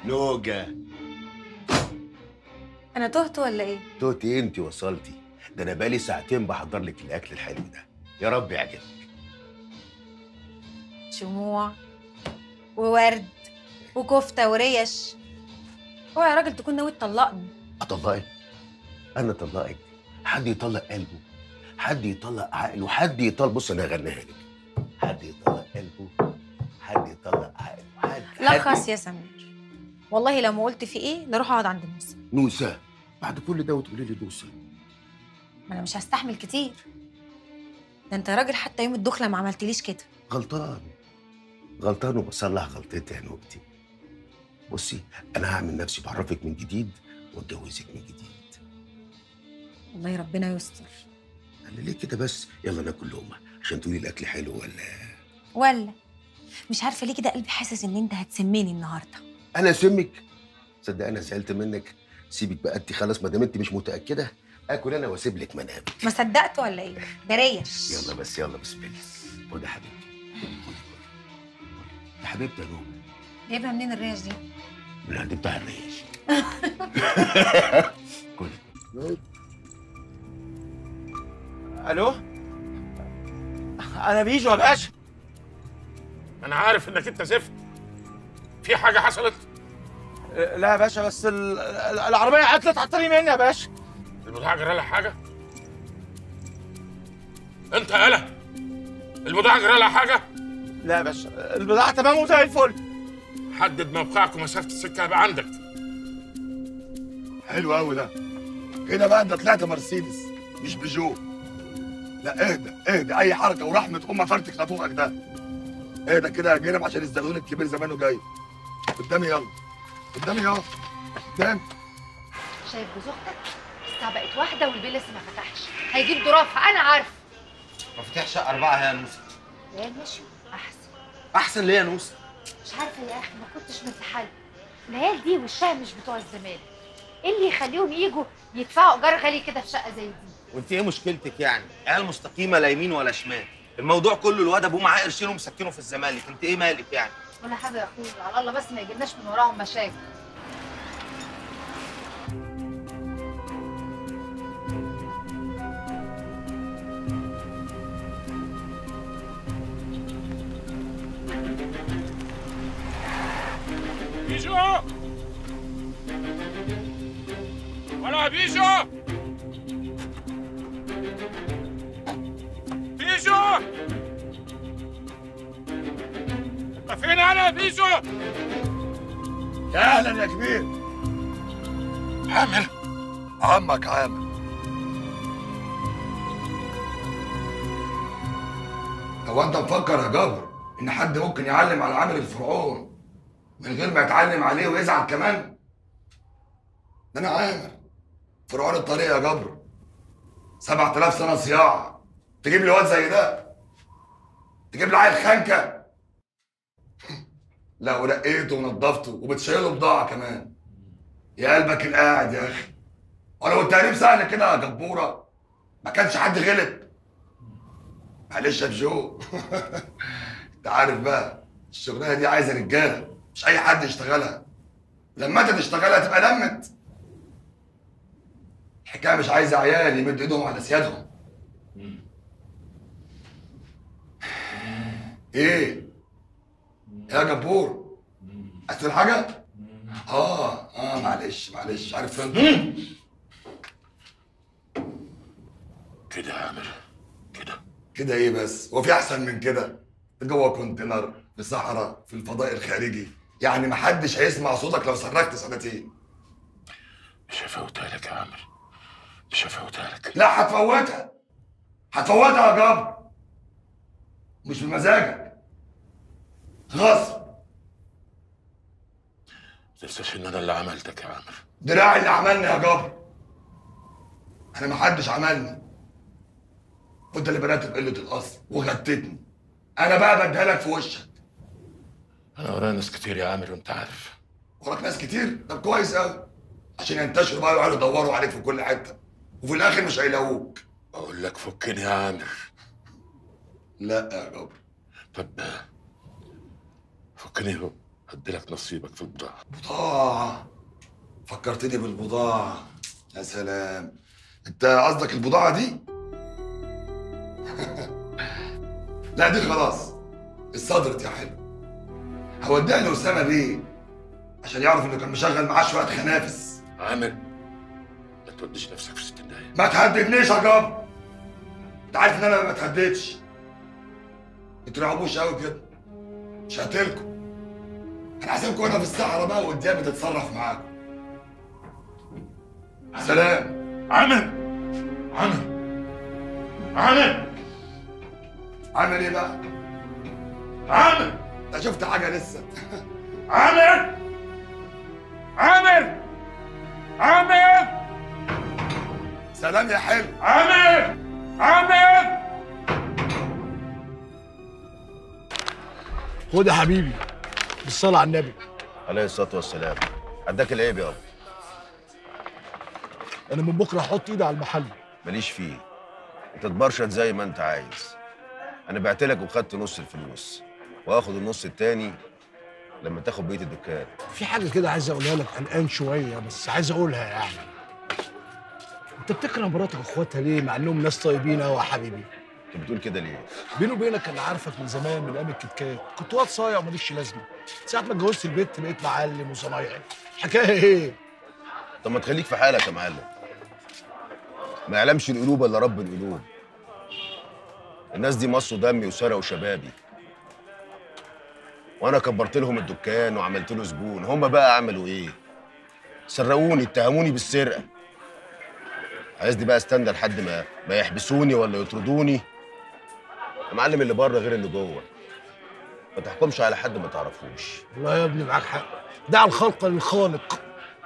نوجة انا تهت ولا ايه توتي انت وصلتي ده انا بقالي ساعتين بحضر لك الاكل الحلو ده يا رب يعجبك شموع وورد وكفته وريش هو يا راجل تكون ناوي تطلقني اطلقك انا اطلقك حد يطلق قلبه حد يطلق عقله حد يطلق بص انا هغنيها لك حد يطلق قلبه حد يطلق عقله حد لخص حد- يا سمير والله لو ما قلت في ايه نروح اقعد عند موسى نوسة بعد كل ده وتقولي لي نوسة ما انا مش هستحمل كتير ده انت يا راجل حتى يوم الدخله ما عملتليش كده غلطان غلطان وبصلح غلطتي يا نوبتي بصي انا هعمل نفسي بعرفك من جديد واتجوزك من جديد والله ربنا يستر قال ليه كده بس يلا ناكل لقمه عشان تقولي الاكل حلو ولا ولا مش عارفه ليه كده قلبي حاسس ان انت هتسميني النهارده انا اسمك صدق انا زعلت منك سيبك بقى انت خلاص ما دام انت مش متاكده اكل انا واسيب لك منامك ما صدقت ولا ايه ده ريش يلا بس يلا بسم الله خد يا حبيبتي يا حبيبتي يا نوبه جايبها منين الريش دي من العند بتاع الريش كل الو انا بيجو يا باشا انا عارف انك انت زفت في حاجه حصلت لا يا باشا بس ال- ال- العربيه عطلت على الطريق مني يا باشا البضاعه جرى لها حاجه انت يالا البضاعه جرى لها حاجه لا يا باشا البضاعه تمام وزي الفل حدد موقعك ومسافه السكه هيبقى عندك حلو قوي ده كده بقى انت طلعت مرسيدس مش بيجو لا اهدى اهدى اي حركه ورحمه ام فرتك نافوخك ده اهدى كده يا جرم عشان الزبون الكبير زمانه جاي قدامي يلا قدامي يلا قدام شايف جوز اختك الساعه بقت واحده والبيل لسه ما فتحش هيجيب ضرافه انا عارف مفاتيح شقه اربعه يا نوسه لا ماشي احسن احسن ليه يا نوسه مش عارفه يا اخي ما كنتش مرتاحه له. العيال دي وشها مش بتوع الزمان ايه اللي يخليهم يجوا يدفعوا ايجار غالي كده في شقه زي دي وانت ايه مشكلتك يعني عيال مستقيمه لا يمين ولا شمال الموضوع كله الواد ابوه معاه قرشين ومسكنه في الزمالك انت ايه مالك يعني ولا حاجه يا اخويا على الله بس ما يجيبناش من وراهم مشاكل بيجو ولا بيجو بيجو انت فين انا يا بيجو يا اهلا يا كبير عامل عمك عامر هو انت مفكر يا جابر ان حد ممكن يعلم على عامل الفرعون من غير ما يتعلم عليه ويزعل كمان ده انا عامر فرعون الطريق يا جبر 7000 سنه صياعه تجيب لي واد زي ده تجيب لي عيل خنكه لا ورقيته ونضفته وبتشيله بضاعه كمان يا قلبك القاعد يا اخي ولو التقريب سهل كده يا جبوره ما كانش حد غلب معلش يا جو انت عارف بقى الشغلانه دي عايزه رجاله مش اي حد يشتغلها لما انت تشتغلها تبقى لمت الحكايه مش عايزه عيال يمد ايدهم على سيادهم ايه يا جبور عايز تقول حاجه اه اه معلش معلش عارف انت كده يا عامر كده كده ايه بس هو في احسن من كده جوه كونتينر في صحراء في الفضاء الخارجي يعني محدش هيسمع صوتك لو صرخت سنتين مش هفوتها لك يا عامر مش هفوتها لك لا هتفوتها هتفوتها يا جبر مش بمزاجك غصب ما تنساش ان انا اللي عملتك يا عامر دراعي اللي عملني يا جبر انا محدش عملني وانت اللي بدات بقله الاصل وغتتني انا بقى بديها لك في وشك انا ورايا ناس كتير يا عامر وانت عارف وراك ناس كتير طب كويس قوي عشان ينتشروا بقى ويقعدوا يدوروا عليك في كل حته وفي الاخر مش هيلاقوك اقول لك فكني يا عامر لا يا جبر طب فكني هديلك نصيبك في البضاعه بضاعة فكرتني بالبضاعة يا سلام انت قصدك البضاعة دي؟ لا دي خلاص الصدرت يا حلو هوديها لأسامة بيه عشان يعرف انه كان مشغل معاه شوية خنافس عامر ما توديش نفسك في ستين دقايق ما تهددنيش يا جاب انت عارف ان انا ما بتهددش ما ترعبوش قوي كده مش هقتلكم انا هسيبكم هنا في الصحراء بقى وقدامي تتصرف معاكم سلام عامر عامر عامر عامل ايه بقى؟ عامر انت شفت حاجه لسه عامر عامر عامر سلام يا حلو عامر عامر خد يا حبيبي بالصلاة على النبي عليه الصلاه والسلام عداك العيب يابا أنا من بكرة هحط إيدي على المحل ماليش فيه انت تبرشط زي ما انت عايز انا بعت لك وخدت نص الفلوس واخد النص التاني لما تاخد بقيه الدكان في حاجة كده عايز أقولها لك قلقان شوية بس عايز أقولها يعني أنت بتكره مراتك وإخواتها ليه مع إنهم ناس طيبين أوي يا حبيبي انت بتقول كده ليه بيني وبينك أنا عارفك من زمان من أيام الكتكات كنت واد صايع وماليش لازمة ساعة ما اتجوزت البيت بقيت معلم وصنايعي الحكاية إيه؟ طب ما تخليك في حالك يا معلم ما يعلمش القلوب الا رب القلوب الناس دي مصوا دمي وسرقوا شبابي وانا كبرت لهم الدكان وعملت له زبون هم بقى عملوا ايه سرقوني اتهموني بالسرقه عايزني بقى استنى لحد ما ما يحبسوني ولا يطردوني يا معلم اللي بره غير اللي جوه ما تحكمش على حد ما تعرفوش والله يا ابني معاك حق دع الخلق للخالق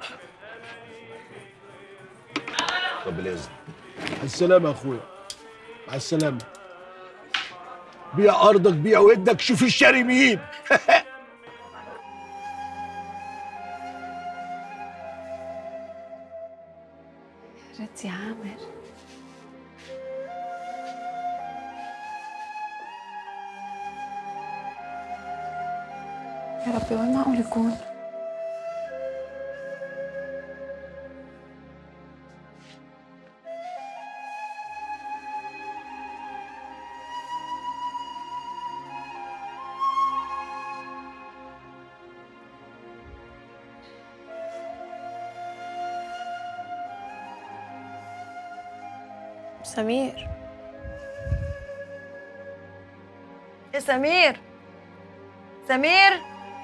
طب بالاذن مع السلامة يا أخويا مع السلامة بيع أرضك بيع ودك شوف الشاري مين رد يا عامر يا ربي وين معقول يكون سمير يا سمير سمير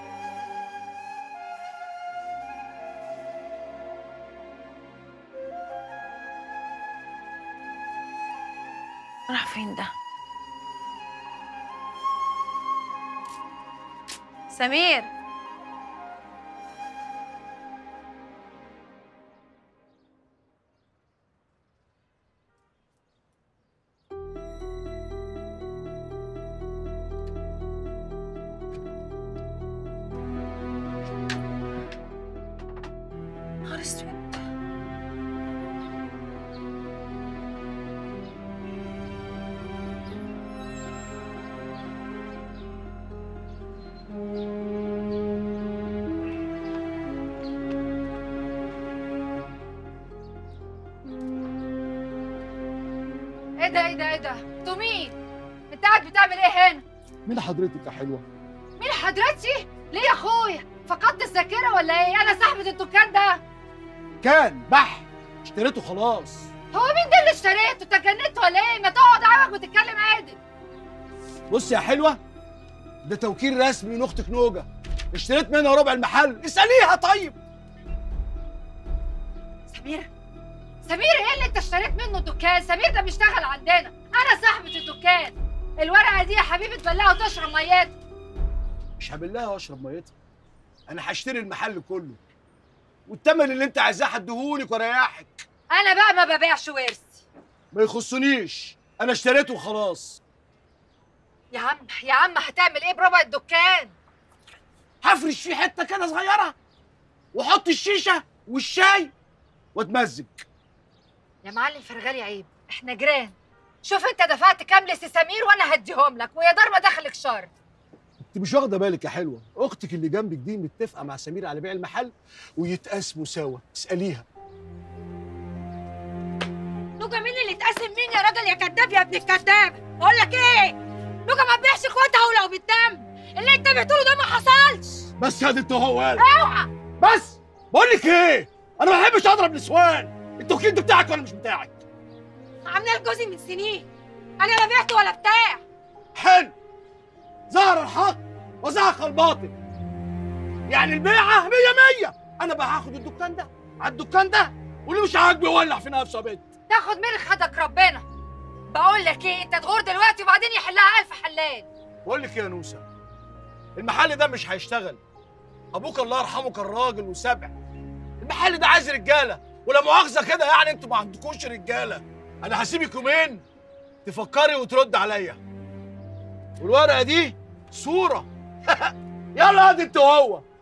راح فين ده سمير نهار اسود ايه ده ايه ده ايه ده انتوا مين انت قاعد بتعمل ايه هنا مين حضرتك يا حلوة؟ مين حضرتي ليه يا اخويا فقدت الذاكره ولا ايه انا صاحبه الدكان ده كان بح اشتريته خلاص هو مين ده اللي اشتريته انت اتجننت ولا ايه ما تقعد عمك وتتكلم عادي بص يا حلوة ده توكيل رسمي من أختك نوجة اشتريت منها ربع المحل اسأليها طيب سمير سمير ايه اللي انت اشتريت منه الدكان سمير ده بيشتغل عندنا انا صاحبه الدكان الورقه دي يا حبيبي تبلعها وتشرب ميات مش هبلها واشرب ميتها انا هشتري المحل كله والتمن اللي انت عايزاه هديهولك واريحك انا بقى ما ببيعش ورثي ما يخصنيش انا اشتريته وخلاص يا عم يا عم هتعمل ايه بربع الدكان هفرش فيه حته كده صغيره واحط الشيشه والشاي واتمزج يا معلم فرغالي عيب احنا جيران شوف انت دفعت كام لسي سمير وانا هديهم لك ويا دار ما دخلك شر انت مش واخده بالك يا حلوه اختك اللي جنبك دي متفقه مع سمير على بيع المحل ويتقاسموا سوا اساليها نوجا مين اللي اتقاسم مين يا راجل يا كداب يا ابن الكداب بقول لك ايه نوجا ما تبيعش اخواتها ولو بالدم اللي انت بتقوله ده ما حصلش بس يا دي انت هو قال بس بقول لك ايه انا ما بحبش اضرب نسوان التوكيل ده بتاعك ولا مش بتاعك عامله لجوزي من سنين انا لا بعت ولا بتاع حلو ظهر الحق وزهق الباطل يعني البيعه مية مية انا بقى هاخد الدكان ده على الدكان ده واللي مش عاجبه يولع في نفسه يا بنت تاخد من خدك ربنا بقول لك ايه انت تغور دلوقتي وبعدين يحلها الف حلال بقول لك إيه يا نوسه المحل ده مش هيشتغل ابوك الله يرحمه كان راجل وسبع المحل ده عايز رجاله ولا مؤاخذه كده يعني انتوا ما عندكوش رجاله انا هسيبك يومين تفكري وترد عليا والورقه دي صوره يلا يا دي انت وهو